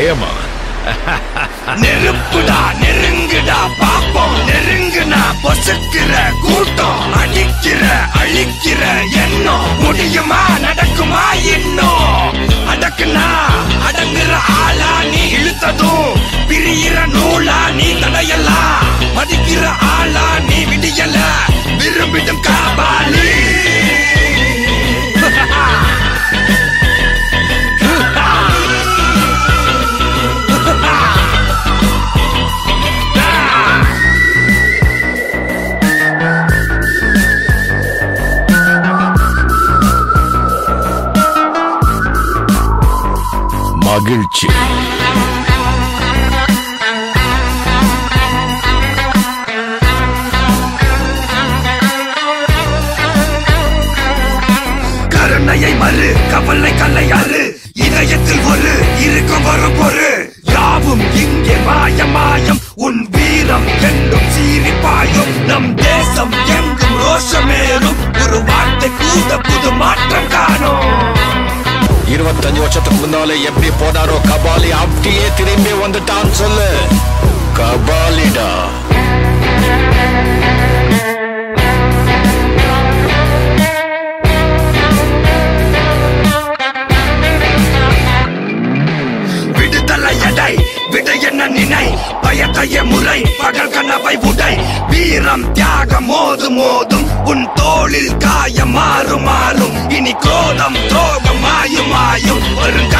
பயமா நெருப்புடா நெருங்குடா பாப்போம் நெருங்குனா பொசுக்கிற கூட்டம் அடிக்கிற அழிக்கிற எண்ணம் முடியுமா நடக்குமா இன்னும் அடக்குனா அடங்குற ஆளா நீ இழுத்ததும் பிரியிற நூலா நீ தடையலாம் மதிக்கிற ஆளா நீ விடியல விரும்பிடும் காபாலி மகிழ்ச்சி கருணையை மறு கவலை கல்லையாறு இதயத்தில் ஒரு இருக்கும் வரும் பொரு யாவும் இங்கே மாயம் மாயம் உன் வீரம் என்றும் சீறி பாயும் நம் தேசம் எங்கும் ரோஷமேறும் ஒரு வார்த்தை கூட புது மாற்றம் காணும் இருபத்தஞ்சு வருஷத்துக்கு முன்னாலே எப்படி போனாரோ கபாலி அப்படியே திரும்பி வந்துட்டான் சொல்லு கபாலிடா விடுதலை எடை விட என்ன நினை பயத்தைய முறை பகல் கனவை உடை வீரம் தியாகம் மோது மோதும் உன் தோளில் காயம் மாறும் மாறும் இனி கோலம் துரோகம் மாயும் மாயும் வருங்க